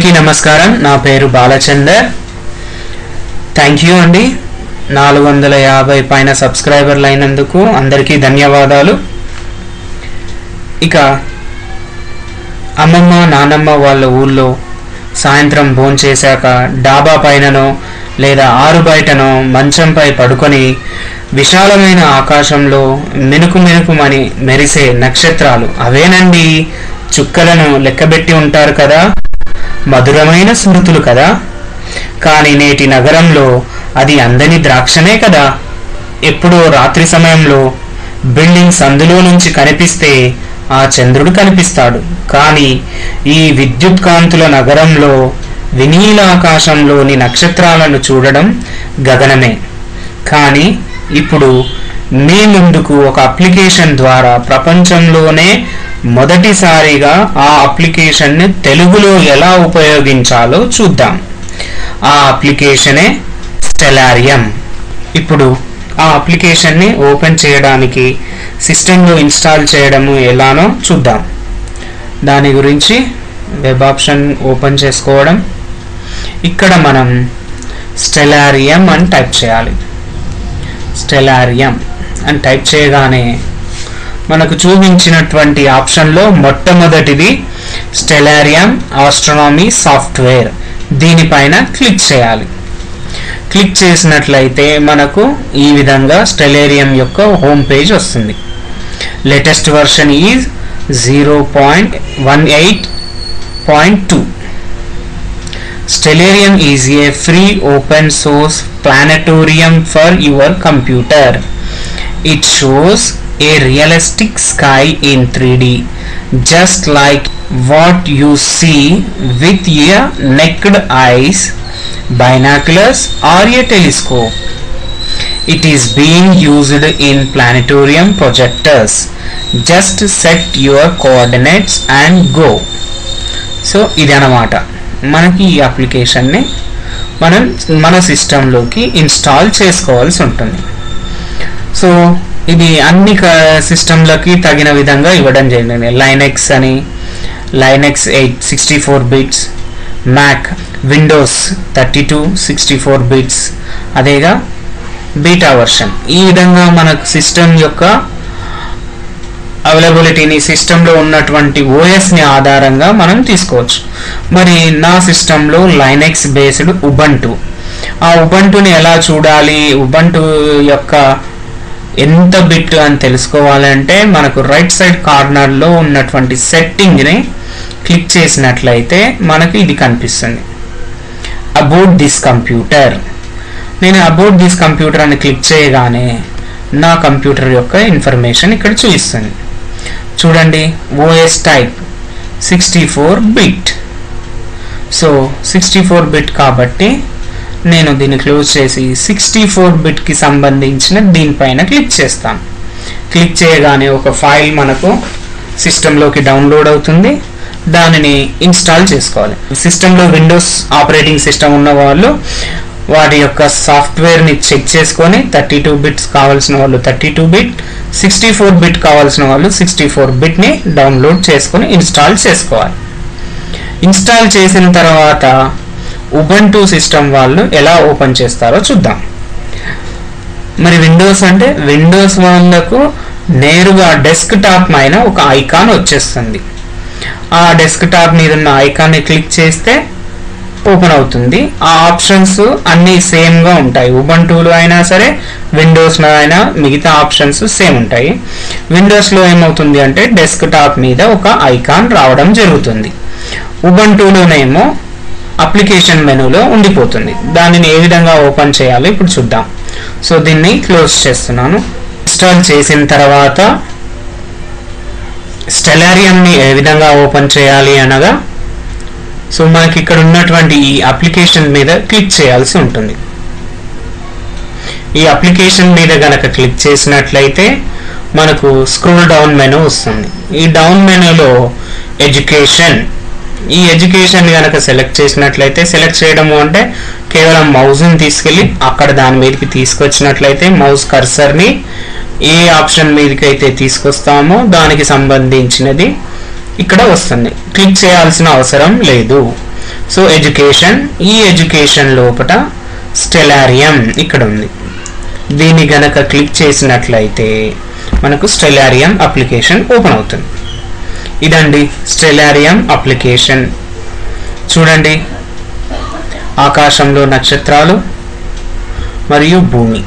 అందరికీ నమస్కారం నా పేరు బాలచందర్ థ్యాంక్ యూ అండి నాలుగు వందల యాభై పైన సబ్స్క్రైబర్లు అయినందుకు అందరికీ ధన్యవాదాలు ఇక అమ్మమ్మ నానమ్మ వాళ్ళ ఊళ్ళో సాయంత్రం భోంచేశాక డాబా పైననో లేదా ఆరు బయటనో మంచంపై పడుకొని విశాలమైన ఆకాశంలో మెనుకు మెనుకుమని మెరిసే నక్షత్రాలు అవేనండి చుక్కలను లెక్కబెట్టి ఉంటారు కదా మధురమైన స్మృతులు కదా కానీ నేటి నగరంలో అది అందని ద్రాక్షనే కదా ఎప్పుడో రాత్రి సమయంలో బిల్డింగ్స్ అందులో నుంచి కనిపిస్తే ఆ చంద్రుడు కనిపిస్తాడు కానీ ఈ విద్యుత్ కాంతుల నగరంలో వినీల ఆకాశంలోని నక్షత్రాలను చూడడం గగనమే కానీ ఇప్పుడు మీ ముందుకు ఒక అప్లికేషన్ ద్వారా ప్రపంచంలోనే మొదటిసారిగా ఆ అప్లికేషన్ని తెలుగులో ఎలా ఉపయోగించాలో చూద్దాం ఆ అప్లికేషనే స్టెలారియం ఇప్పుడు ఆ అప్లికేషన్ని ఓపెన్ చేయడానికి సిస్టంలో ఇన్స్టాల్ చేయడము ఎలానో చూద్దాం దాని గురించి వెబ్ ఆప్షన్ ఓపెన్ చేసుకోవడం ఇక్కడ మనం స్టెలారియం అని టైప్ చేయాలి స్టెలారియం అని టైప్ చేయగానే మనకు చూపించినటువంటి ఆప్షన్లో మొట్టమొదటిది స్టెలారియం ఆస్ట్రోనామీ సాఫ్ట్వేర్ దీనిపైన క్లిక్ చేయాలి క్లిక్ చేసినట్లయితే మనకు ఈ విధంగా స్టెలేరియం యొక్క హోమ్ పేజ్ వస్తుంది latest version is zero point one eight point two Stellarium is a free open source planetarium for your computer. It shows a realistic sky in 3D, just like what you see with your naked eyes, binoculars, or a telescope. It is being used in planetarium projectors. Just set your coordinates and go. So ఇది అన్నమాట మనకి ఈ అప్లికేషన్ని మనం మన సిస్టంలోకి install చేసుకోవాల్సి ఉంటుంది so ఇది అన్ని సిస్టంలకి తగిన విధంగా ఇవ్వడం జరిగింది లైనెక్స్ అని Linux eight sixty four bits Mac Windows thirty two sixty four bits అదేగా బీటా వర్షన్ ఈ విధంగా మనకు సిస్టమ్ యొక్క అవైలబిలిటీని సిస్టంలో ఉన్నటువంటి ఓఎస్ని ఆధారంగా మనం తీసుకోవచ్చు మరి నా సిస్టంలో లైనెక్స్ బేస్డ్ ఉబంటు ఆ ఉబంటుని ఎలా చూడాలి ఉబంటు యొక్క ఎంత బిట్ అని తెలుసుకోవాలంటే మనకు రైట్ సైడ్ కార్నర్లో ఉన్నటువంటి సెట్టింగ్ని క్లిక్ చేసినట్లయితే మనకి ఇది కనిపిస్తుంది అబౌట్ దిస్ కంప్యూటర్ నేను అబౌట్ దిస్ కంప్యూటర్ అని క్లిక్ చేయగానే నా కంప్యూటర్ యొక్క ఇన్ఫర్మేషన్ ఇక్కడ చూపిస్తుంది చూడండి OS type sixty four bit so sixty four bit కాబట్టి నేను దీన్ని క్లోజ్ చేసి సిక్స్టీ ఫోర్ బిట్కి సంబంధించిన దీనిపైన క్లిక్ చేస్తాను క్లిక్ చేయగానే ఒక ఫైల్ మనకు సిస్టంలోకి డౌన్లోడ్ అవుతుంది దానిని ఇన్స్టాల్ చేసుకోవాలి సిస్టంలో విండోస్ ఆపరేటింగ్ సిస్టమ్ ఉన్న వాళ్ళు వాటి యొక్క సాఫ్ట్వేర్ని చెక్ చేసుకొని థర్టీ టూ బిట్స్ కావాల్సిన వాళ్ళు thirty two bit sixty four bit కావాల్సిన వాళ్ళు సిక్స్టీ ఫోర్ బిట్ని డౌన్లోడ్ చేసుకొని ఇన్స్టాల్ చేసుకోవాలి ఇన్స్టాల్ చేసిన తర్వాత ఉబంటూ సిస్టమ్ వాళ్ళు ఎలా ఓపెన్ చేస్తారో చూద్దాం మరి విండోస్ అంటే విండోస్ వాళ్ళకు నేరుగా డెస్క్ టాప్ పైన ఒక ఐకాన్ వచ్చేస్తుంది ఆ డెస్క్ టాప్ మీద ఉన్న ఐకాన్ని క్లిక్ చేస్తే ఓపెన్ అవుతుంది ఆ ఆప్షన్స్ అన్నీ సేమ్గా ఉంటాయి ఉబంటూలో అయినా సరే విండోస్లో అయినా మిగతా ఆప్షన్స్ సేమ్ ఉంటాయి విండోస్లో ఏమవుతుంది అంటే డెస్క్ టాప్ మీద ఒక ఐకాన్ రావడం జరుగుతుంది ఉబంటూలోనేమో అప్లికేషన్ మెనూలో ఉండిపోతుంది దానిని ఏ విధంగా ఓపెన్ చేయాలో ఇప్పుడు చూద్దాం సో దీన్ని క్లోజ్ చేస్తున్నాను ఇన్స్టాల్ చేసిన తర్వాత స్టెలారియంని ఏ విధంగా ఓపెన్ చేయాలి అనగా సో మనకి ఇక్కడ ఉన్నటువంటి ఈ అప్లికేషన్ మీద క్లిక్ చేయాల్సి ఉంటుంది ఈ అప్లికేషన్ మీద గనక క్లిక్ చేసినట్లయితే మనకు స్క్రోల్ డౌన్ మెనూ వస్తుంది ఈ డౌన్ మెనూలో ఎడ్యుకేషన్ ఈ ఎడ్యుకేషన్ కనుక సెలెక్ట్ చేసినట్లయితే సెలెక్ట్ చేయడము అంటే కేవలం మౌజ్ని తీసుకెళ్ళి అక్కడ దాని మీదకి తీసుకొచ్చినట్లయితే మౌస్ కర్సర్ని ఏ ఆప్షన్ మీదకి అయితే తీసుకొస్తామో దానికి సంబంధించినది ఇక్కడ వస్తుంది క్లిక్ చేయాల్సిన అవసరం లేదు సో ఎడ్యుకేషన్ ఈ ఎడ్యుకేషన్ లోపల స్టెలారియం ఇక్కడ ఉంది దీన్ని గనక క్లిక్ చేసినట్లయితే మనకు స్టెలారియం అప్లికేషన్ ఓపెన్ అవుతుంది ఇదండి స్టెలారియం అప్లికేషన్ చూడండి ఆకాశంలో నక్షత్రాలు మరియు భూమి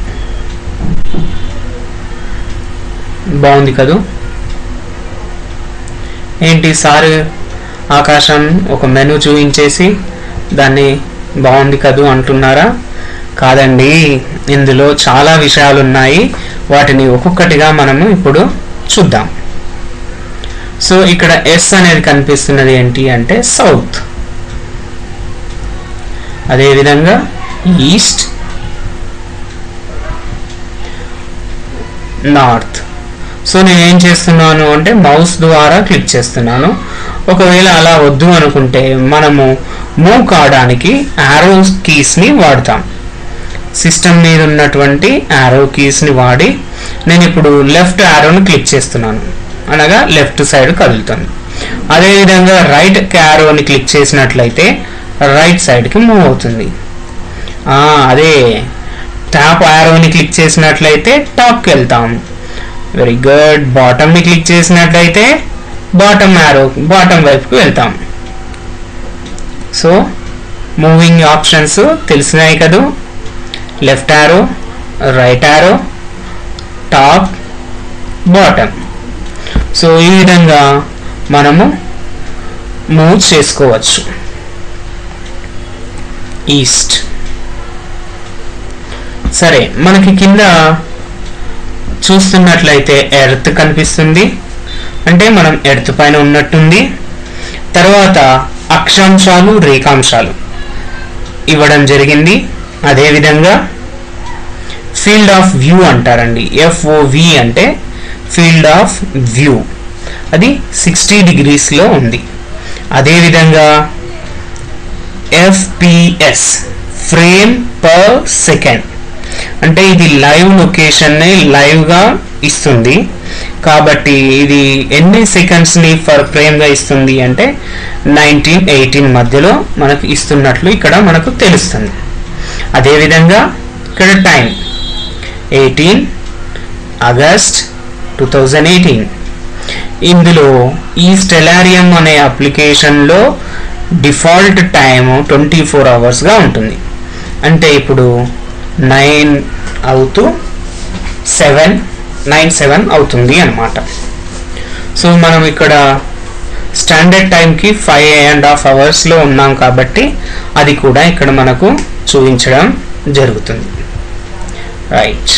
బాగుంది కదూ ఏంటి సార్ ఆకాశం ఒక మెను చూపించేసి దాన్ని బాగుంది కదూ అంటున్నారా కాదండి ఇందులో చాలా విషయాలు ఉన్నాయి వాటిని ఒక్కొక్కటిగా మనము ఇప్పుడు చూద్దాం సో ఇక్కడ ఎస్ అనేది కనిపిస్తున్నది ఏంటి అంటే సౌత్ అదేవిధంగా ఈస్ట్ నార్త్ సో నేను ఏం చేస్తున్నాను అంటే మౌస్ ద్వారా క్లిక్ చేస్తున్నాను ఒకవేళ అలా వద్దు అనుకుంటే మనము మూవ్ కావడానికి యారో కీస్ని వాడతాం సిస్టమ్ మీద ఉన్నటువంటి యారో కీస్ని వాడి నేను ఇప్పుడు లెఫ్ట్ యారోని క్లిక్ చేస్తున్నాను అనగా లెఫ్ట్ సైడ్ కదులుతుంది అదేవిధంగా రైట్ యారోని క్లిక్ చేసినట్లయితే రైట్ సైడ్కి మూవ్ అవుతుంది ఆ, అదే టాప్ యారోని క్లిక్ చేసినట్లయితే టాప్కి వెళ్తాం వెరీ గుడ్ బాటమ్ని క్లిక్ చేసినట్లయితే బాటమ్ యారో బాటమ్ వైపుకి వెళ్తాం సో మూవింగ్ ఆప్షన్స్ తెలిసినాయి కదూ left arrow right arrow top bottom so ఈ విధంగా మనము మూవ్ చేసుకోవచ్చు ఈస్ట్ సరే మనకి కింద చూస్తున్నట్లయితే ఎర్త్ కనిపిస్తుంది అంటే మనం ఎర్త్ పైన ఉన్నట్టుంది తర్వాత అక్షాంశాలు రేఖాంశాలు ఇవ్వడం జరిగింది అదేవిధంగా ఫీల్డ్ ఆఫ్ వ్యూ అంటారండి ఎఫ్ఓవి అంటే ఫీల్డ్ ఆఫ్ వ్యూ అది సిక్స్టీ డిగ్రీస్లో ఉంది అదేవిధంగా ఎఫ్పిఎస్ ఫ్రేమ్ పర్ సెకండ్ అంటే ఇది లైవ్ లొకేషన్ని లైవ్గా ఇస్తుంది కాబట్టి ఇది ఎన్ని సెకండ్స్ని ఫర్ ఫ్రేమ్గా ఇస్తుంది అంటే నైన్టీన్ ఎయిటీన్ మధ్యలో మనకు ఇస్తున్నట్లు ఇక్కడ మనకు తెలుస్తుంది అదేవిధంగా ఇక్కడ time eighteen August two thousand eighteen ఇందులో ఈ స్టెలారియం అనే అప్లికేషన్లో డిఫాల్ట్ టైం ట్వంటీ ఫోర్ అవర్స్గా ఉంటుంది అంటే ఇప్పుడు నైన్ అవుతూ సెవెన్ నైన్ సెవెన్ అవుతుంది అనమాట సో మనం ఇక్కడ స్టాండర్డ్ టైంకి ఫైవ్ అండ్ హాఫ్ అవర్స్లో ఉన్నాం కాబట్టి అది కూడా ఇక్కడ మనకు చూపించడం జరుగుతుంది రైట్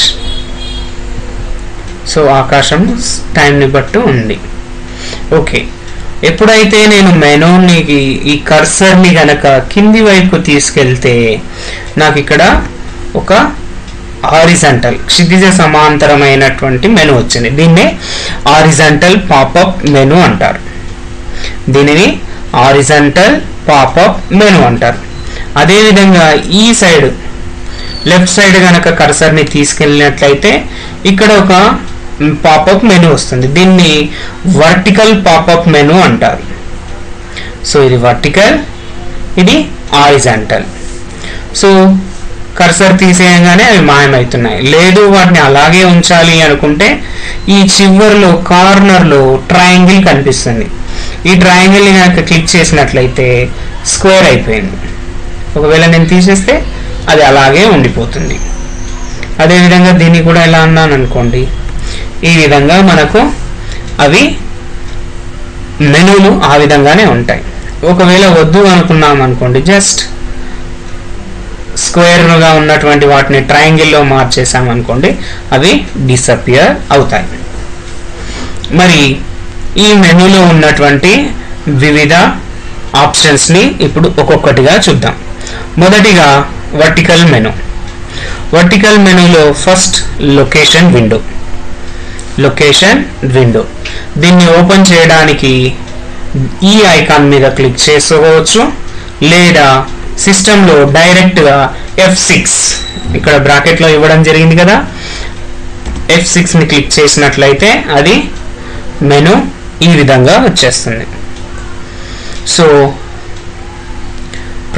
సో ఆకాశం టైంని బట్టి ఉంది ఓకే ఎప్పుడైతే నేను మెనూని ఈ కర్సర్ని గనక కింది వైపు తీసుకెళ్తే నాకు ఇక్కడ ఒక ఆరిజంటల్ క్షితిజ సమాంతరమైనటువంటి మెను వచ్చింది దీన్నే ఆరిజంటల్ పాపప్ మెను అంటారు దీనిని ఆరిజంటల్ పాపప్ మెను అంటారు అదేవిధంగా ఈ సైడ్ లెఫ్ట్ సైడ్ కనుక కర్సర్ని తీసుకెళ్ళినట్లయితే ఇక్కడ ఒక పాపప్ మెను వస్తుంది దీన్ని వర్టికల్ పాపప్ మెను అంటారు సో ఇది వర్టికల్ ఇది ఆరిజంటల్ సో కర్సర్ తీసేయగానే అవి మాయమవుతున్నాయి లేదు వాటిని అలాగే ఉంచాలి అనుకుంటే ఈ చివర్లో కార్నర్లో ట్రయాంగిల్ కనిపిస్తుంది ఈ ట్రయాంగిల్ని కనుక క్లిక్ చేసినట్లయితే స్క్వేర్ అయిపోయింది ఒకవేళ నేను తీసేస్తే అది అలాగే ఉండిపోతుంది అదేవిధంగా దీన్ని కూడా ఎలా అన్నాను అనుకోండి ఈ విధంగా మనకు అవి మెనూలు ఆ విధంగానే ఉంటాయి ఒకవేళ వద్దు అనుకున్నాం అనుకోండి జస్ట్ స్క్వేర్గా ఉన్నటువంటి వాటిని ట్రయాంగిల్లో మార్చేసామనుకోండి అవి డిసపియర్ అవుతాయి మరి ఈ మెనూలో ఉన్నటువంటి వివిధ ఆప్షన్స్ని ఇప్పుడు ఒక్కొక్కటిగా చూద్దాం మొదటిగా వర్టికల్ మెను వర్టికల్ మెనూలో first location window location window దీన్ని ఓపెన్ చేయడానికి ఈ ఐకాన్ మీద క్లిక్ చేసుకోవచ్చు లేదా సిస్టంలో డైరెక్ట్గా ఎఫ్ సిక్స్ ఇక్కడ బ్రాకెట్లో ఇవ్వడం జరిగింది కదా ఎఫ్ సిక్స్ని క్లిక్ చేసినట్లయితే అది మెను ఈ విధంగా వచ్చేస్తుంది so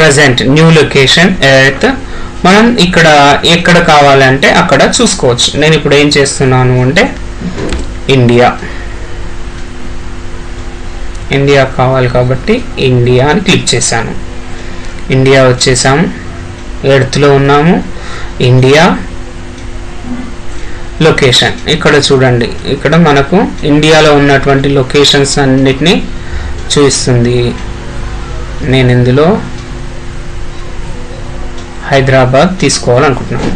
present new location earth మనం ఇక్కడ ఎక్కడ కావాలంటే అక్కడ చూసుకోవచ్చు నేను ఇప్పుడు ఏం చేస్తున్నాను అంటే ఇండియా ఇండియా కావాలి కాబట్టి ఇండియా అని క్లిక్ చేశాను ఇండియా వచ్చేసాము ఎర్త్లో ఉన్నాము ఇండియా లొకేషన్ ఇక్కడ చూడండి ఇక్కడ మనకు ఇండియాలో ఉన్నటువంటి లొకేషన్స్ అన్నిటినీ చూపిస్తుంది నేను ఇందులో హైదరాబాద్ తీసుకోవాలనుకుంటున్నాను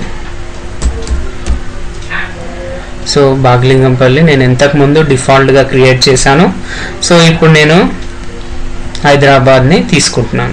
సో బాగ్లింగంపల్లి నేను ఇంతకుముందు డిఫాల్ట్గా క్రియేట్ చేశాను సో ఇప్పుడు నేను హైదరాబాద్ని తీసుకుంటున్నాను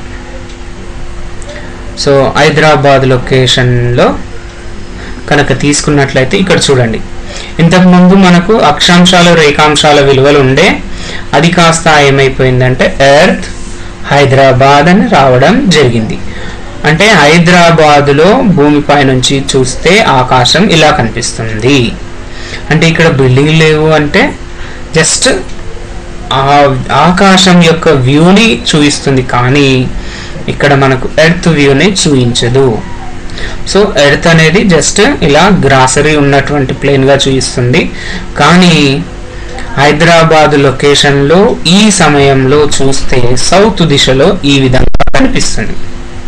సో హైదరాబాద్ లొకేషన్లో కనుక తీసుకున్నట్లయితే ఇక్కడ చూడండి ఇంతకుముందు మనకు అక్షాంశాలు రేఖాంశాల విలువలు ఉండే అది కాస్త ఏమైపోయిందంటే ఎర్త్ హైదరాబాద్ అని రావడం జరిగింది అంటే హైదరాబాదులో భూమిపై నుంచి చూస్తే ఆకాశం ఇలా కనిపిస్తుంది అంటే ఇక్కడ బిల్డింగ్ లేవు అంటే జస్ట్ ఆ ఆకాశం యొక్క వ్యూని చూపిస్తుంది కానీ ఇక్కడ మనకు ఎర్త్ వ్యూని చూపించదు సో ఎర్త్ అనేది జస్ట్ ఇలా గ్రాసరీ ఉన్నటువంటి ప్లేన్గా చూపిస్తుంది కానీ హైదరాబాద్ లొకేషన్లో ఈ సమయంలో చూస్తే సౌత్ దిశలో ఈ విధంగా కనిపిస్తుంది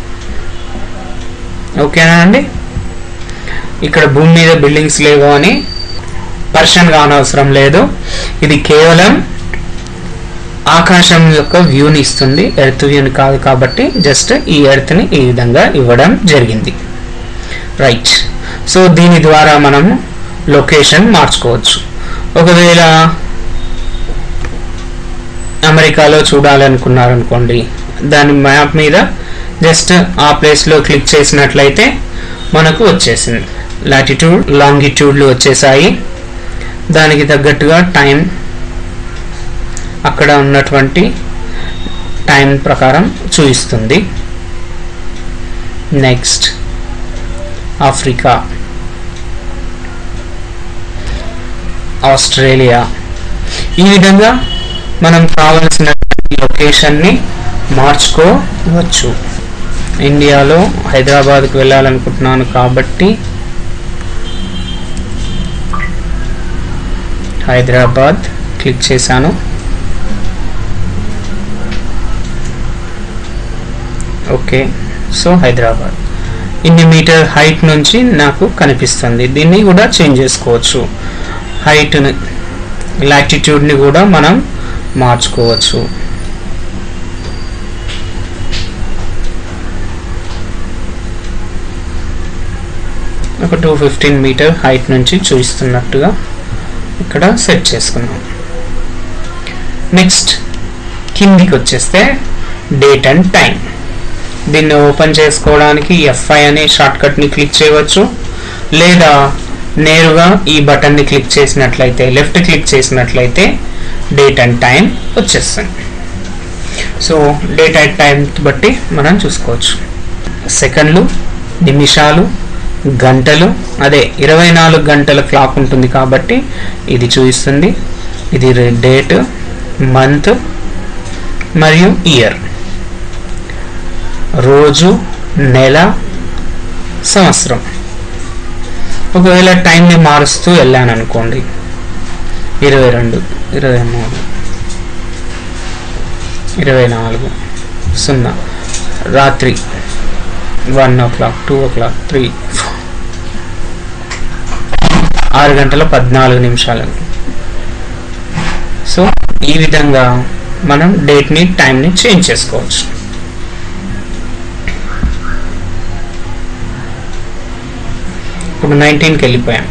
ఓకేనా అండి ఇక్కడ భూమి మీద బిల్డింగ్స్ లేవు అని పర్షన్ కానవసరం లేదు ఇది కేవలం ఆకాశం యొక్క వ్యూని ఇస్తుంది ఎర్త్ వ్యూని కాదు కాబట్టి జస్ట్ ఈ ఎర్త్ని ఈ విధంగా ఇవ్వడం జరిగింది రైట్ సో దీని ద్వారా మనము లొకేషన్ మార్చుకోవచ్చు ఒకవేళ అమెరికాలో చూడాలనుకున్నారనుకోండి దాని మ్యాప్ మీద జస్ట్ ఆ ప్లేస్లో క్లిక్ చేసినట్లయితే మనకు వచ్చేసింది లాటిట్యూడ్ లాంగిట్యూడ్లు వచ్చేసాయి దానికి తగ్గట్టుగా టైం అక్కడ ఉన్నటువంటి టైం ప్రకారం చూపిస్తుంది నెక్స్ట్ ఆఫ్రికా ఆస్ట్రేలియా ఈ విధంగా మనం కావలసిన లొకేషన్ని మార్చుకోవచ్చు ఇండియాలో హైదరాబాద్కి వెళ్ళాలనుకుంటున్నాను కాబట్టి హైదరాబాద్ క్లిక్ చేశాను ఓకే సో హైదరాబాద్ ఇన్ని మీటర్ హైట్ నుంచి నాకు కనిపిస్తుంది దీన్ని కూడా చేంజ్ చేసుకోవచ్చు హైట్ని లాటిట్యూడ్ని కూడా మనం మార్చుకోవచ్చు ఒక టూ ఫిఫ్టీన్ మీటర్ హైట్ నుంచి చూపిస్తున్నట్టుగా ఇక్కడ సెట్ చేసుకున్నాం నెక్స్ట్ కిందికి వచ్చేస్తే డేట్ అండ్ టైం దీన్ని ఓపెన్ చేసుకోవడానికి ఎఫ్ఐ అనే షార్ట్కట్ని క్లిక్ చేయవచ్చు లేదా నేరుగా ఈ బటన్ని క్లిక్ చేసినట్లయితే లెఫ్ట్ క్లిక్ చేసినట్లయితే డేట్ అండ్ టైం వచ్చేస్తుంది సో డేట్ అండ్ టైం బట్టి మనం చూసుకోవచ్చు సెకండ్లు నిమిషాలు గంటలు అదే ఇరవై నాలుగు గంటల క్లాక్ ఉంటుంది కాబట్టి ఇది చూపిస్తుంది ఇది డేట్ మంత్ మరియు ఇయర్ రోజు నెల సంవత్సరం ఒకవేళ టైంని మారుస్తూ వెళ్ళాను అనుకోండి ఇరవై రెండు ఇరవై మూడు ఇరవై నాలుగు సున్నా రాత్రి one o'clock two o'clock three ఆరు గంటల పద్నాలుగు నిమిషాలు సో ఈ విధంగా మనం డేట్ని టైంని చేంజ్ చేసుకోవచ్చు ఇప్పుడు నైన్టీన్కి వెళ్ళిపోయాం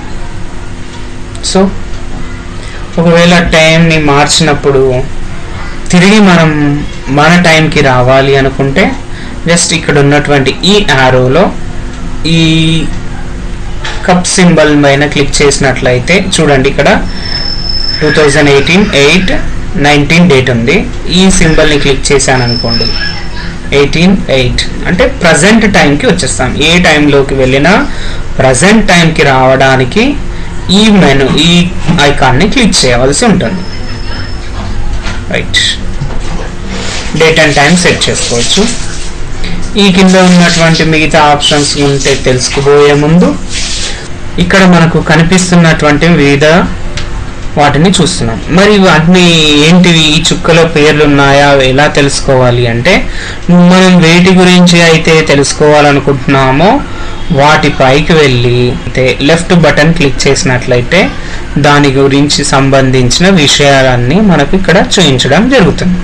సో ఒకవేళ టైంని మార్చినప్పుడు తిరిగి మనం మన టైంకి రావాలి అనుకుంటే జస్ట్ ఇక్కడ ఉన్నటువంటి ఈ యారోలో ఈ కప్ సింబల్ పైన క్లిక్ చేసినట్లయితే చూడండి ఇక్కడ two thousand eighteen eight nineteen date ఉంది ఈ సింబల్ని క్లిక్ చేశాను అనుకోండి ఎయిటీన్ ఎయిట్ అంటే ప్రజెంట్ టైంకి వచ్చేస్తాం ఏ టైంలోకి వెళ్ళినా ప్రజెంట్ టైంకి రావడానికి ఈ మెను ఈ ఐకాన్ని క్లిక్ చేయవలసి ఉంటుంది right date and time set చేసుకోవచ్చు ఈ కింద ఉన్నటువంటి మిగతా ఆప్షన్స్ ఉంటే తెలుసుకుపోయే ముందు ఇక్కడ మనకు కనిపిస్తున్నటువంటి వివిధ వాటిని చూస్తున్నాం మరి వాటిని ఏంటివి ఈ చుక్కలో పేర్లు ఉన్నాయా అవి ఎలా తెలుసుకోవాలి అంటే మనం వేటి గురించి అయితే తెలుసుకోవాలనుకుంటున్నామో వాటి పైకి వెళ్ళి అయితే లెఫ్ట్ బటన్ క్లిక్ చేసినట్లయితే దాని గురించి సంబంధించిన విషయాలన్నీ మనకు ఇక్కడ చూపించడం జరుగుతుంది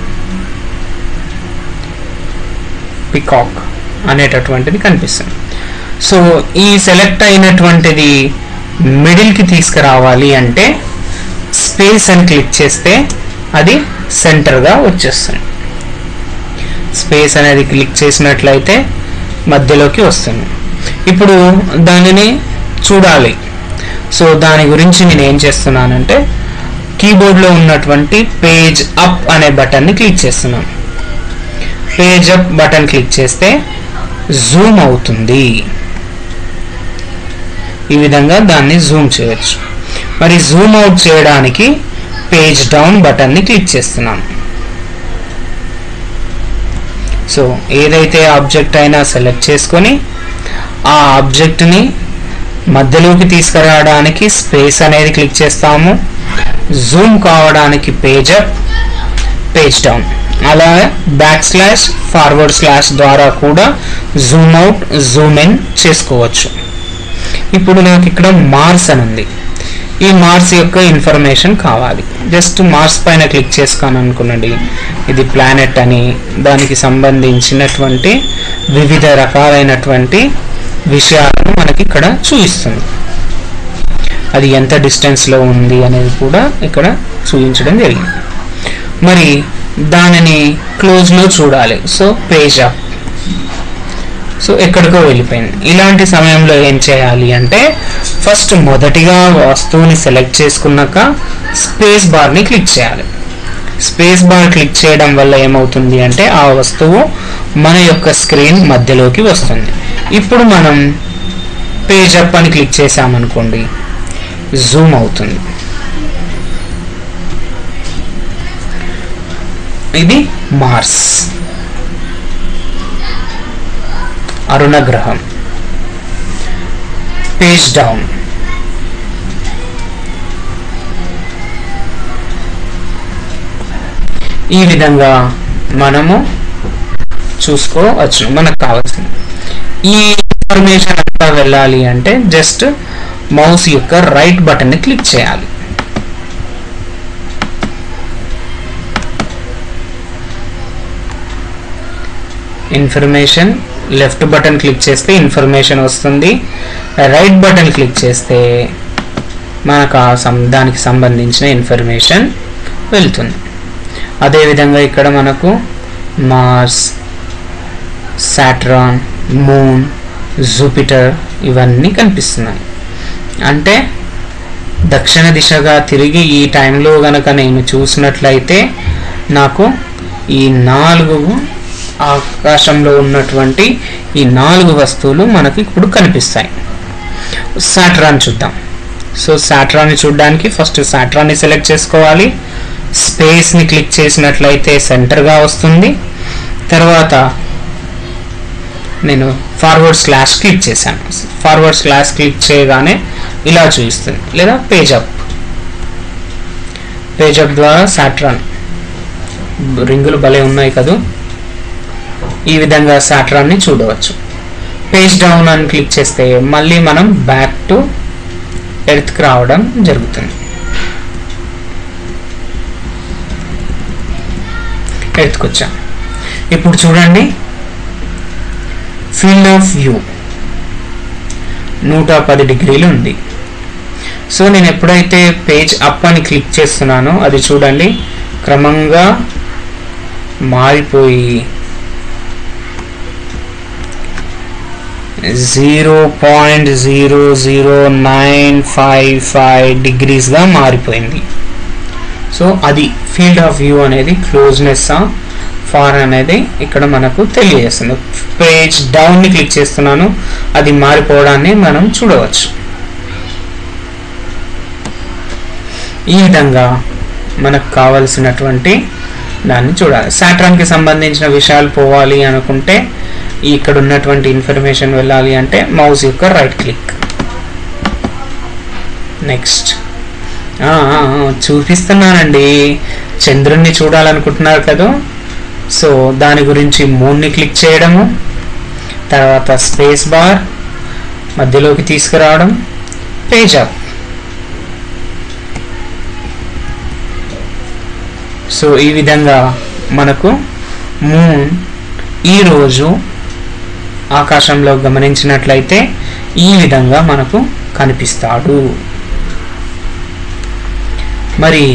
పికాక్ అనేటటువంటిది కనిపిస్తుంది సో ఈ సెలెక్ట్ అయినటువంటిది మిడిల్కి తీసుకురావాలి అంటే స్పేస్ అని క్లిక్ చేస్తే అది సెంటర్గా వచ్చేస్తుంది స్పేస్ అనేది క్లిక్ చేసినట్లయితే మధ్యలోకి వస్తుంది ఇప్పుడు దానిని చూడాలి సో దాని గురించి నేను ఏం చేస్తున్నానంటే కీబోర్డ్లో ఉన్నటువంటి పేజ్ అప్ అనే బటన్ని క్లిక్ చేస్తున్నాను పేజ్ అప్ బటన్ క్లిక్ చేస్తే జూమ్ అవుతుంది ఈ విధంగా దాన్ని జూమ్ చేయొచ్చు మరి జూమ్ అవుట్ చేయడానికి పేజ్ డౌన్ బటన్ని క్లిక్ చేస్తున్నాను సో ఏదైతే ఆబ్జెక్ట్ అయినా సెలెక్ట్ చేసుకొని ఆ ఆబ్జెక్ట్ని మధ్యలోకి తీసుకురావడానికి స్పేస్ అనేది క్లిక్ చేస్తాము జూమ్ కావడానికి పేజ్ అప్ పేజ్ డౌన్ అలా బ్యాక్ స్లాష్ ఫార్వర్డ్ స్లాష్ ద్వారా కూడా జూమ్ అవుట్ జూమ్ ఇన్ చేసుకోవచ్చు ఇప్పుడు నాకు ఇక్కడ మార్స్ అని ఉంది ఈ మార్స్ యొక్క ఇన్ఫర్మేషన్ కావాలి జస్ట్ మార్స్ పైన క్లిక్ చేసుకోను అనుకున్నది ఇది ప్లానెట్ అని దానికి సంబంధించినటువంటి వివిధ రకాలైనటువంటి విషయాలను మనకి ఇక్కడ చూపిస్తుంది అది ఎంత డిస్టెన్స్లో ఉంది అనేది కూడా ఇక్కడ చూపించడం జరిగింది మరి దానిని క్లోజ్లో చూడాలి సో పేజ్ అప్ సో ఎక్కడికో వెళ్ళిపోయింది ఇలాంటి సమయంలో ఏం చేయాలి అంటే ఫస్ట్ మొదటిగా వస్తువుని సెలెక్ట్ చేసుకున్నాక స్పేస్ బార్ని క్లిక్ చేయాలి స్పేస్ బార్ క్లిక్ చేయడం వల్ల ఏమవుతుంది అంటే ఆ వస్తువు మన యొక్క స్క్రీన్ మధ్యలోకి వస్తుంది ఇప్పుడు మనం పేజ్ అప్ అని క్లిక్ చేసామనుకోండి జూమ్ అవుతుంది ఇది మార్స్ అరుణ గ్రహం పేజ్ డౌన్ ఈ విధంగా మనము చూసుకోవచ్చు మనకు కావాల్సింది ఈ ఇన్ఫర్మేషన్ అంతా వెళ్ళాలి అంటే జస్ట్ మౌస్ యొక్క రైట్ బటన్ని క్లిక్ చేయాలి ఇన్ఫర్మేషన్ లెఫ్ట్ బటన్ క్లిక్ చేస్తే ఇన్ఫర్మేషన్ వస్తుంది రైట్ బటన్ క్లిక్ చేస్తే మనకు ఆ సం దానికి సంబంధించిన ఇన్ఫర్మేషన్ వెళ్తుంది అదేవిధంగా ఇక్కడ మనకు మార్స్ సాట్రాన్ మూన్ జూపిటర్ ఇవన్నీ కనిపిస్తున్నాయి అంటే దక్షిణ దిశగా తిరిగి ఈ టైంలో గనక నేను చూసినట్లయితే నాకు ఈ నాలుగు ఆకాశంలో ఉన్నటువంటి ఈ నాలుగు వస్తువులు మనకి ఇప్పుడు కనిపిస్తాయి సాట్రాన్ చూద్దాం సో సాట్రాన్ని చూడడానికి ఫస్ట్ సాట్రాన్ని సెలెక్ట్ చేసుకోవాలి స్పేస్ని క్లిక్ చేసినట్లయితే సెంటర్గా వస్తుంది తర్వాత నేను ఫార్వర్డ్ స్లాష్ క్లిక్ చేశాను ఫార్వర్డ్ స్లాష్ క్లిక్ చేయగానే ఇలా చూపిస్తుంది లేదా పేజ్ అప్ పేజ్ అప్ ద్వారా సాట్రాన్ రింగులు భలే ఉన్నాయి కదూ ఈ విధంగా సాట్రాన్ని చూడవచ్చు పేజ్ డౌన్ అని క్లిక్ చేస్తే మళ్ళీ మనం బ్యాక్ టు ఎర్త్కి రావడం జరుగుతుంది ఎర్త్కి వచ్చాం ఇప్పుడు చూడండి ఫీల్డ్ ఆఫ్ వ్యూ నూట పది డిగ్రీలు ఉంది సో నేను ఎప్పుడైతే పేజ్ అప్ అని క్లిక్ చేస్తున్నానో అది చూడండి క్రమంగా మారిపోయి zero point zero zero nine five five డిగ్రీస్గా మారిపోయింది సో అది ఫీల్డ్ ఆఫ్ వ్యూ అనేది క్లోజ్నెస్ ఫార్ అనేది ఇక్కడ మనకు తెలియజేస్తుంది పేజ్ డౌన్ని క్లిక్ చేస్తున్నాను అది మారిపోవడాన్ని మనం చూడవచ్చు ఈ విధంగా మనకు కావలసినటువంటి దాన్ని చూడాలి సాట్రాన్కి సంబంధించిన విషయాలు పోవాలి అనుకుంటే ఇక్కడ ఉన్నటువంటి ఇన్ఫర్మేషన్ వెళ్ళాలి అంటే మౌస్ యొక్క రైట్ క్లిక్ నెక్స్ట్ చూపిస్తున్నానండి చంద్రుణ్ణి చూడాలనుకుంటున్నారు కదా సో దాని గురించి మూడ్ని క్లిక్ చేయడము తర్వాత స్పేస్ బార్ మధ్యలోకి తీసుకురావడం పేజ్ అప్ సో ఈ విధంగా మనకు మూన్ ఈరోజు ఆకాశంలో గమనించినట్లయితే ఈ విధంగా మనకు కనిపిస్తాడు మరి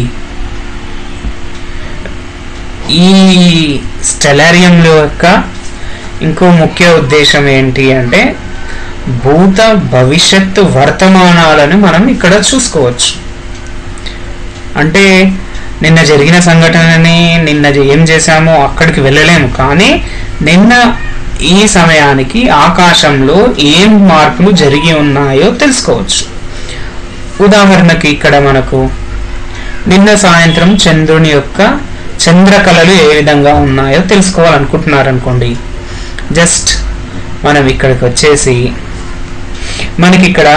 ఈ స్టెలారియంలో యొక్క ఇంకో ముఖ్య ఉద్దేశం ఏంటి అంటే భూత భవిష్యత్తు వర్తమానాలను మనం ఇక్కడ చూసుకోవచ్చు అంటే నిన్న జరిగిన సంఘటనని నిన్న ఏం చేశామో అక్కడికి వెళ్ళలేము కానీ నిన్న ఈ సమయానికి ఆకాశంలో ఏం మార్పులు జరిగి ఉన్నాయో తెలుసుకోవచ్చు ఉదాహరణకి ఇక్కడ మనకు నిన్న సాయంత్రం చంద్రుని యొక్క చంద్రకళలు ఏ విధంగా ఉన్నాయో తెలుసుకోవాలనుకుంటున్నారనుకోండి జస్ట్ మనం ఇక్కడికి వచ్చేసి మనకి ఇక్కడ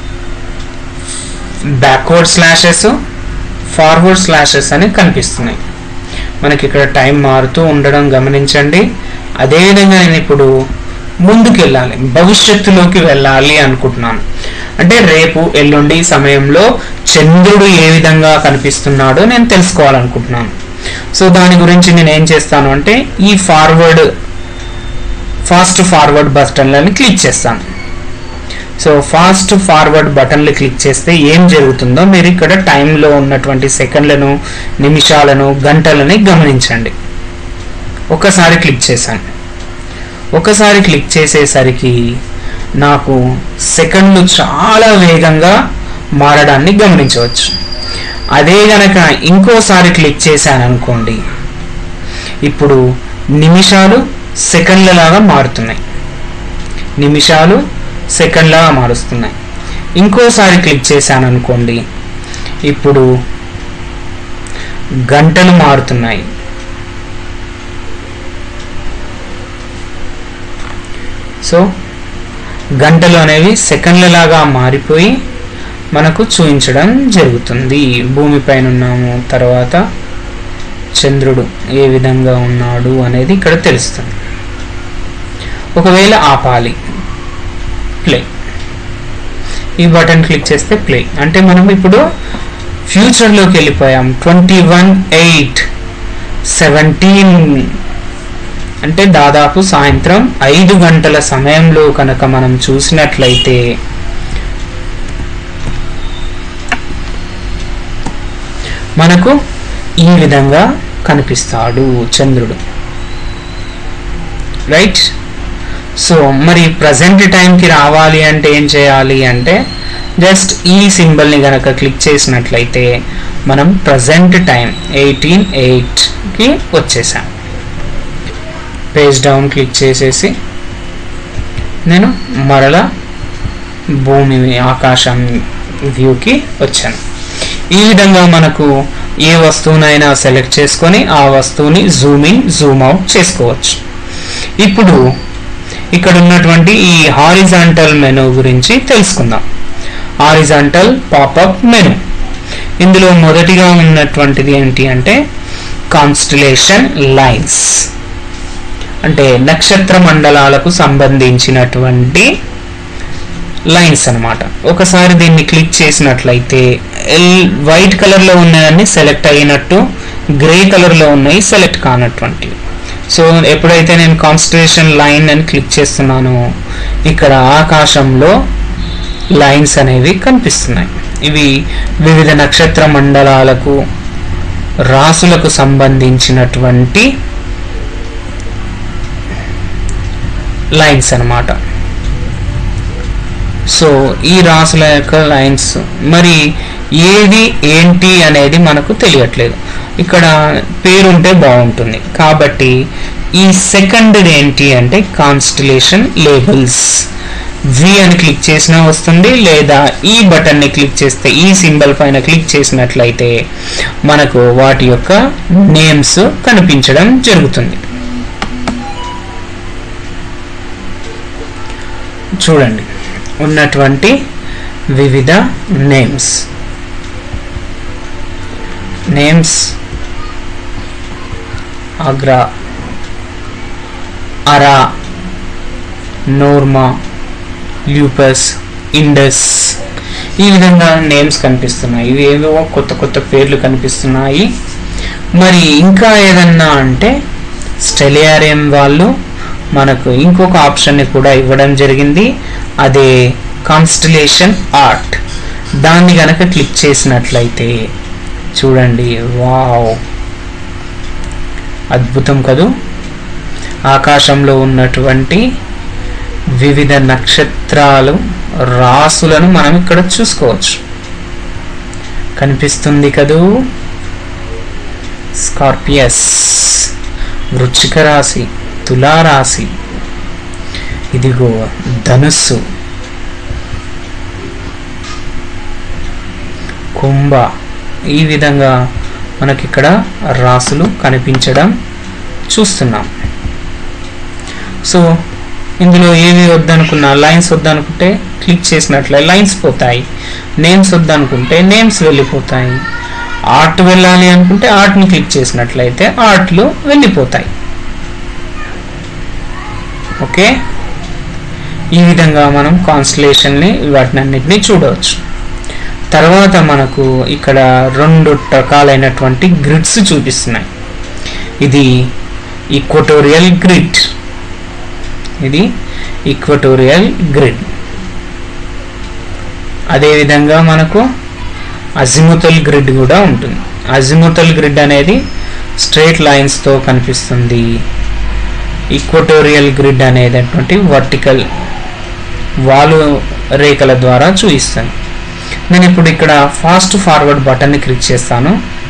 బ్యాక్వర్డ్ స్లాషెస్ ఫార్వర్డ్ స్లాషెస్ అని కనిపిస్తున్నాయి మనకి ఇక్కడ టైం మారుతూ ఉండడం గమనించండి అదేవిధంగా నేను ఇప్పుడు ముందుకు వెళ్ళాలి భవిష్యత్తులోకి వెళ్ళాలి అనుకుంటున్నాను అంటే రేపు ఎల్లుండి సమయంలో చంద్రుడు ఏ విధంగా కనిపిస్తున్నాడో నేను తెలుసుకోవాలనుకుంటున్నాను సో దాని గురించి నేను ఏం చేస్తాను అంటే ఈ ఫార్వర్డ్ ఫాస్ట్ ఫార్వర్డ్ బటన్లని క్లిక్ చేస్తాను సో ఫాస్ట్ ఫార్వర్డ్ బటన్లు క్లిక్ చేస్తే ఏం జరుగుతుందో మీరు ఇక్కడ టైంలో ఉన్నటువంటి సెకండ్లను నిమిషాలను గంటలని గమనించండి ఒకసారి క్లిక్ చేశాను ఒకసారి క్లిక్ చేసేసరికి నాకు సెకండ్లు చాలా వేగంగా మారడాన్ని గమనించవచ్చు అదే గనక ఇంకోసారి క్లిక్ చేశాను అనుకోండి ఇప్పుడు నిమిషాలు సెకండ్లలాగా మారుతున్నాయి నిమిషాలు సెకండ్లాగా మారుస్తున్నాయి ఇంకోసారి క్లిక్ చేశాను అనుకోండి ఇప్పుడు గంటలు మారుతున్నాయి సో గంటలు అనేవి సెకండ్లలాగా మారిపోయి మనకు చూపించడం జరుగుతుంది భూమిపైన ఉన్నాము తర్వాత చంద్రుడు ఏ విధంగా ఉన్నాడు అనేది ఇక్కడ తెలుస్తుంది ఒకవేళ ఆపాలి ప్లే ఈ బటన్ క్లిక్ చేస్తే ప్లే అంటే మనం ఇప్పుడు ఫ్యూచర్లోకి వెళ్ళిపోయాం ట్వంటీ వన్ ఎయిట్ సెవెంటీన్ అంటే దాదాపు సాయంత్రం ఐదు గంటల సమయంలో కనుక మనం చూసినట్లయితే మనకు ఈ విధంగా కనిపిస్తాడు చంద్రుడు రైట్ సో మరి ప్రజెంట్ టైంకి రావాలి అంటే ఏం చేయాలి అంటే జస్ట్ ఈ సింబల్ని కనుక క్లిక్ చేసినట్లయితే మనం ప్రజెంట్ టైం ఎయిటీన్ ఎయిట్కి వచ్చేసాం పేజ్ డౌన్ క్లిక్ చేసేసి నేను మరలా భూమి ఆకాశం వ్యూకి వచ్చాను ఈ విధంగా మనకు ఏ వస్తువునైనా సెలెక్ట్ చేసుకొని ఆ వస్తువుని జూమ్ ఇన్ జూమ్ అవుట్ చేసుకోవచ్చు ఇప్పుడు ఇక్కడ ఉన్నటువంటి ఈ హారిజాంటల్ మెనూ గురించి తెలుసుకుందాం హారిజాంటల్ పాపప్ మెనూ ఇందులో మొదటిగా ఉన్నటువంటిది ఏంటి అంటే కాన్స్టిలేషన్ లైన్స్ అంటే నక్షత్ర మండలాలకు సంబంధించినటువంటి లైన్స్ అన్నమాట ఒకసారి దీన్ని క్లిక్ చేసినట్లయితే ఎల్ వైట్ కలర్లో ఉన్నవన్నీ సెలెక్ట్ అయినట్టు గ్రే కలర్లో ఉన్నాయి సెలెక్ట్ కానటువంటివి సో ఎప్పుడైతే నేను కాన్స్టలేషన్ లైన్ అని క్లిక్ చేస్తున్నానో ఇక్కడ ఆకాశంలో లైన్స్ అనేవి కనిపిస్తున్నాయి ఇవి వివిధ నక్షత్ర మండలాలకు రాసులకు సంబంధించినటువంటి లైన్స్ అన్నమాట సో ఈ రాసుల యొక్క లైన్స్ మరి ఏది ఏంటి అనేది మనకు తెలియట్లేదు ఇక్కడ పేరుంటే బాగుంటుంది కాబట్టి ఈ సెకండ్ ఏంటి అంటే కాన్స్టిలేషన్ లేబుల్స్ వి అని క్లిక్ చేసినా వస్తుంది లేదా ఈ బటన్ని క్లిక్ చేస్తే ఈ సింబల్ పైన క్లిక్ చేసినట్లయితే మనకు వాటి యొక్క నేమ్స్ కనిపించడం జరుగుతుంది చూడండి ఉన్నటువంటి వివిధ నేమ్స్ నేమ్స్ అగ్రా అరా నోర్మా ల్యూపస్ ఇండస్ ఈ విధంగా నేమ్స్ కనిపిస్తున్నాయి ఇవి ఏవో కొత్త కొత్త పేర్లు కనిపిస్తున్నాయి మరి ఇంకా ఏదన్నా అంటే స్టెలియారియం వాళ్ళు మనకు ఇంకొక ఆప్షన్ని కూడా ఇవ్వడం జరిగింది అదే కాన్స్టలేషన్ ఆర్ట్ దాన్ని గనక క్లిక్ చేసినట్లయితే చూడండి వావ్ అద్భుతం కదూ ఆకాశంలో ఉన్నటువంటి వివిధ నక్షత్రాలు రాసులను మనం ఇక్కడ చూసుకోవచ్చు కనిపిస్తుంది కదూ స్కార్పియస్ వృచ్చిక రాశి తులారాశి ఇదిగో ధనుస్సు కుంభ ఈ విధంగా మనకిక్కడ రాసులు కనిపించడం చూస్తున్నాం సో ఇందులో ఏవి వద్దనుకున్నా లైన్స్ వద్దనుకుంటే క్లిక్ చేసినట్లే లైన్స్ పోతాయి నేమ్స్ వద్దనుకుంటే నేమ్స్ వెళ్ళిపోతాయి ఆర్ట్ వెళ్ళాలి అనుకుంటే ఆర్ట్ని క్లిక్ చేసినట్లయితే ఆర్ట్లు వెళ్ళిపోతాయి ఓకే ఈ విధంగా మనం కాన్స్టలేషన్ని వాటిని అన్నిటినీ చూడవచ్చు తర్వాత మనకు ఇక్కడ రెండు రకాలైనటువంటి గ్రిడ్స్ చూపిస్తున్నాయి ఇది ఈక్వటోరియల్ గ్రిడ్ ఇది ఈక్వటోరియల్ గ్రిడ్ అదేవిధంగా మనకు అజిముతల్ గ్రిడ్ కూడా ఉంటుంది అజిముతల్ గ్రిడ్ అనేది స్ట్రైట్ లైన్స్తో కనిపిస్తుంది ఈక్వటోరియల్ గ్రిడ్ అనేటటువంటి వర్టికల్ వాలు రేఖల ద్వారా చూపిస్తాను నేను ఇప్పుడు ఇక్కడ ఫాస్ట్ ఫార్వర్డ్ బటన్ని క్లిక్ చేస్తాను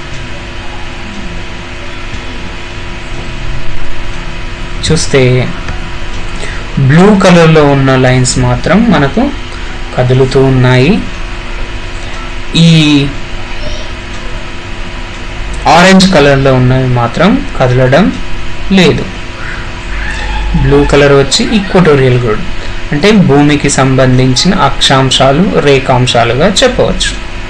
చూస్తే బ్లూ కలర్లో ఉన్న లైన్స్ మాత్రం మనకు కదులుతూ ఉన్నాయి ఈ ఆరెంజ్ కలర్లో ఉన్నవి మాత్రం కదలడం లేదు బ్లూ కలర్ వచ్చి ఈక్వటోరియల్ గ్రిడ్ అంటే భూమికి సంబంధించిన అక్షాంశాలు రేఖాంశాలుగా చెప్పవచ్చు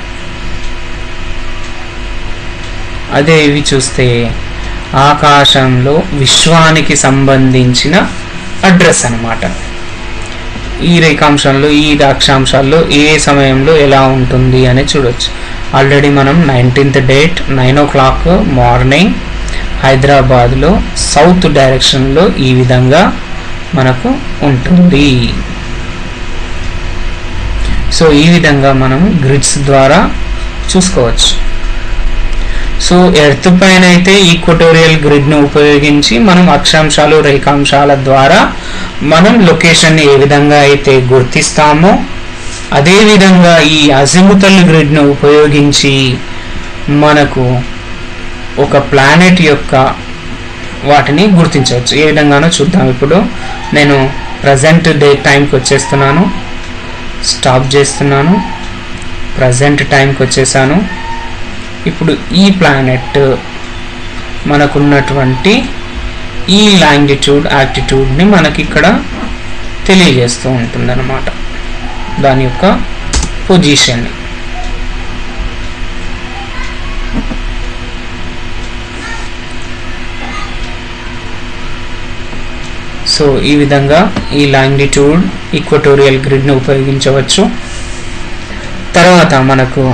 అదే ఇవి చూస్తే ఆకాశంలో విశ్వానికి సంబంధించిన అడ్రస్ అన్నమాట ఈ రేఖాంశంలో ఈ అక్షాంశాల్లో ఏ సమయంలో ఎలా ఉంటుంది అని చూడొచ్చు ఆల్రెడీ మనం nineteenth date nine o'clock morning హైదరాబాద్లో సౌత్ డైరెక్షన్లో ఈ విధంగా మనకు ఉంటుంది సో ఈ విధంగా మనం గ్రిడ్స్ ద్వారా చూసుకోవచ్చు సో ఎర్త్ పైన అయితే ఈక్వటోరియల్ గ్రిడ్ను ఉపయోగించి మనం అక్షాంశాలు రేఖాంశాల ద్వారా మనం లొకేషన్ని ఏ విధంగా అయితే గుర్తిస్తామో అదేవిధంగా ఈ అజిముతల్ గ్రిడ్ను ఉపయోగించి మనకు ఒక ప్లానెట్ యొక్క వాటిని గుర్తించవచ్చు ఏ విధంగానో చూద్దాం ఇప్పుడు నేను ప్రజెంట్ డే టైంకి వచ్చేస్తున్నాను స్టాప్ చేస్తున్నాను ప్రజెంట్ టైంకి వచ్చేసాను ఇప్పుడు ఈ ప్లానెట్ మనకున్నటువంటి ఈ లాంగిట్యూడ్ యాక్టిట్యూడ్ని మనకి ఇక్కడ తెలియజేస్తూ ఉంటుందన్నమాట దాని యొక్క పొజిషన్ని సో ఈ విధంగా ఈ లాంగిట్యూడ్ ఈక్వటోరియల్ గ్రిడ్ని ఉపయోగించవచ్చు తర్వాత మనకు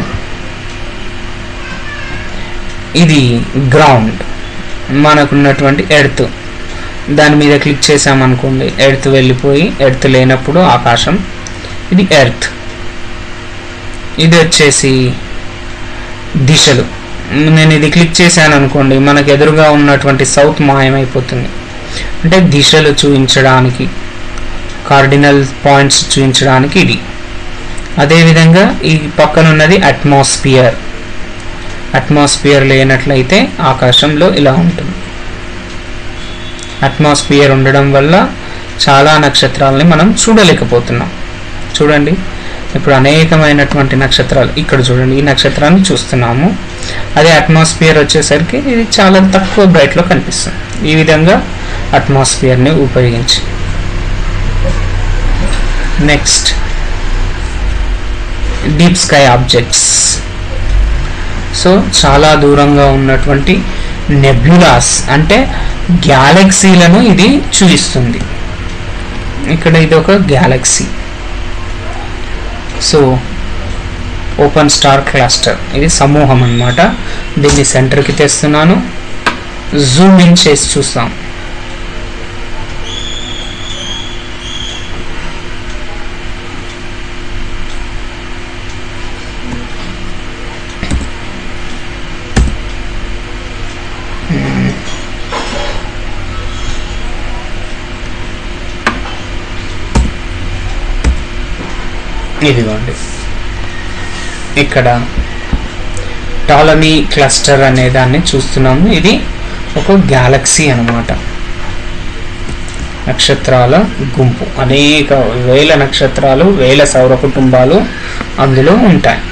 ఇది గ్రౌండ్ మనకున్నటువంటి ఎర్త్ దాని మీద క్లిక్ చేసామనుకోండి ఎర్త్ వెళ్ళిపోయి ఎర్త్ లేనప్పుడు ఆకాశం ఇది ఎర్త్ ఇది వచ్చేసి దిశలు నేను ఇది క్లిక్ చేశాను అనుకోండి మనకు ఎదురుగా ఉన్నటువంటి సౌత్ మాయమైపోతుంది అంటే దిశలు చూపించడానికి కార్డినల్ పాయింట్స్ చూపించడానికి ఇది అదేవిధంగా ఈ పక్కన ఉన్నది అట్మాస్ఫియర్ అట్మాస్ఫియర్ లేనట్లయితే ఆకాశంలో ఇలా ఉంటుంది అట్మాస్ఫియర్ ఉండడం వల్ల చాలా నక్షత్రాలని మనం చూడలేకపోతున్నాం చూడండి ఇప్పుడు అనేకమైనటువంటి నక్షత్రాలు ఇక్కడ చూడండి ఈ నక్షత్రాన్ని చూస్తున్నాము అదే అట్మాస్ఫియర్ వచ్చేసరికి ఇది చాలా తక్కువ బ్రైట్లో కనిపిస్తుంది ఈ విధంగా అట్మాస్ఫియర్ని ఉపయోగించి next deep sky objects so చాలా దూరంగా ఉన్నటువంటి నెబ్యులాస్ అంటే గ్యాలక్సీలను ఇది చూపిస్తుంది ఇక్కడ ఇది ఒక galaxy so open star cluster ఇది సమూహం అన్నమాట దీన్ని సెంటర్కి తెస్తున్నాను జూమ్ ఇన్ చేసి చూస్తాం ఇదిగోండి ఇక్కడ టాలమీ క్లస్టర్ అనే దాన్ని చూస్తున్నాము ఇది ఒక గ్యాలక్సీ అన్నమాట నక్షత్రాల గుంపు అనేక వేల నక్షత్రాలు వేల సౌర కుటుంబాలు అందులో ఉంటాయి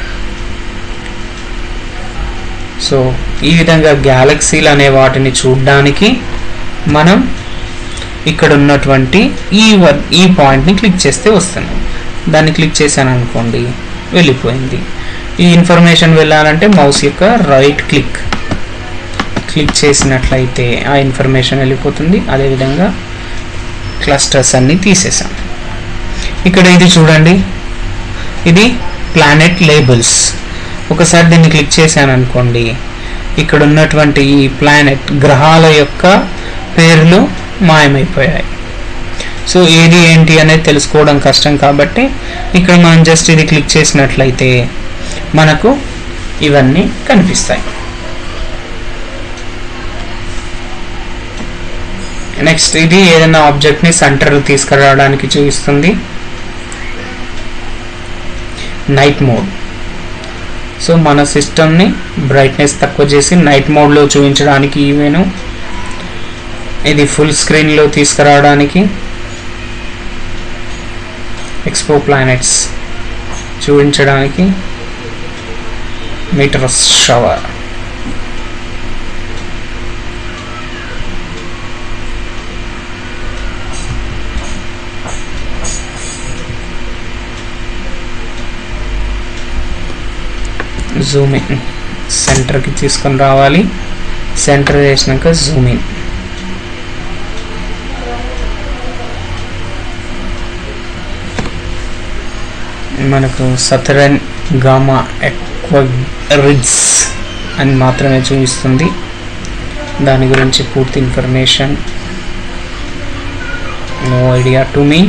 సో ఈ విధంగా గ్యాలక్సీలు అనే వాటిని చూడడానికి మనం ఇక్కడ ఉన్నటువంటి ఈ వ- ఈ పాయింట్ని క్లిక్ చేస్తే వస్తుంది దాన్ని క్లిక్ చేశాను అనుకోండి వెళ్ళిపోయింది ఈ ఇన్ఫర్మేషన్ వెళ్ళాలంటే మౌస్ యొక్క రైట్ క్లిక్ క్లిక్ చేసినట్లయితే ఆ ఇన్ఫర్మేషన్ వెళ్ళిపోతుంది అదేవిధంగా క్లస్టర్స్ అన్ని తీసేసాం ఇక్కడ ఇది చూడండి ఇది ప్లానెట్ లేబుల్స్ ఒకసారి దీన్ని క్లిక్ చేశాను అనుకోండి ఇక్కడ ఉన్నటువంటి ఈ ప్లానెట్ గ్రహాల యొక్క పేర్లు మాయమైపోయాయి సో ఏది ఏంటి అనేది తెలుసుకోవడం కష్టం కాబట్టి ఇక్కడ మనం జస్ట్ ఇది క్లిక్ చేసినట్లయితే మనకు ఇవన్నీ కనిపిస్తాయి నెక్స్ట్ ఇది ఏదైనా ఆబ్జెక్ట్ని సెంటర్ తీసుకురావడానికి చూపిస్తుంది నైట్ మోడ్ సో మన సిస్టమ్ని బ్రైట్నెస్ తక్కువ చేసి నైట్ మోడ్లో చూపించడానికి ఈ మెను ఇది ఫుల్ స్క్రీన్లో తీసుకురావడానికి ఎక్స్పో ప్లానెట్స్ చూపించడానికి మీటర్ షవర్ జూమ్ ఇన్ సెంటర్కి తీసుకొని రావాలి సెంటర్ చేసినాక జూమ్ ఇన్ మనకు సథరన్ గామా ఎక్వరిడ్స్ అని మాత్రమే చూపిస్తుంది దాని గురించి పూర్తి information no idea to me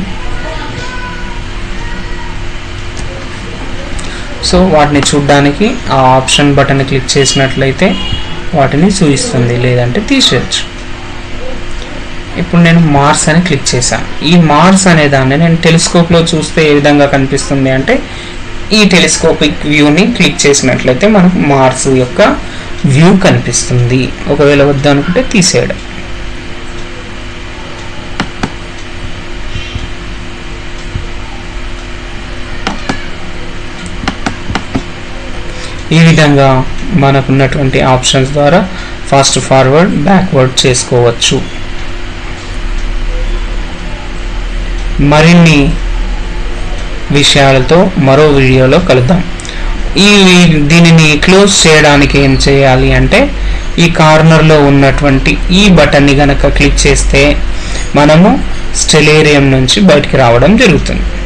so వాటిని చూడడానికి ఆ ఆప్షన్ బటన్ క్లిక్ చేసినట్లయితే వాటిని చూపిస్తుంది లేదంటే తీసేయచ్చు ఇప్పుడు నేను మార్స్ అని క్లిక్ చేశాను ఈ మార్స్ అనే దాన్ని నేను టెలిస్కోప్లో చూస్తే ఏ విధంగా కనిపిస్తుంది అంటే ఈ టెలిస్కోపిక్ వ్యూని క్లిక్ చేసినట్లయితే మనకు మార్స్ యొక్క వ్యూ కనిపిస్తుంది ఒకవేళ వద్దనుకుంటే తీసేయడం ఈ విధంగా మనకున్నటువంటి ఆప్షన్స్ ద్వారా ఫాస్ట్ ఫార్వర్డ్ బ్యాక్వర్డ్ చేసుకోవచ్చు మరిన్ని విషయాలతో మరో వీడియోలో కలుద్దాం ఈ దీనిని క్లోజ్ చేయడానికి ఏం చేయాలి అంటే ఈ కార్నర్లో ఉన్నటువంటి ఈ బటన్ని గనక క్లిక్ చేస్తే మనము స్టెలేరియం నుంచి బయటికి రావడం జరుగుతుంది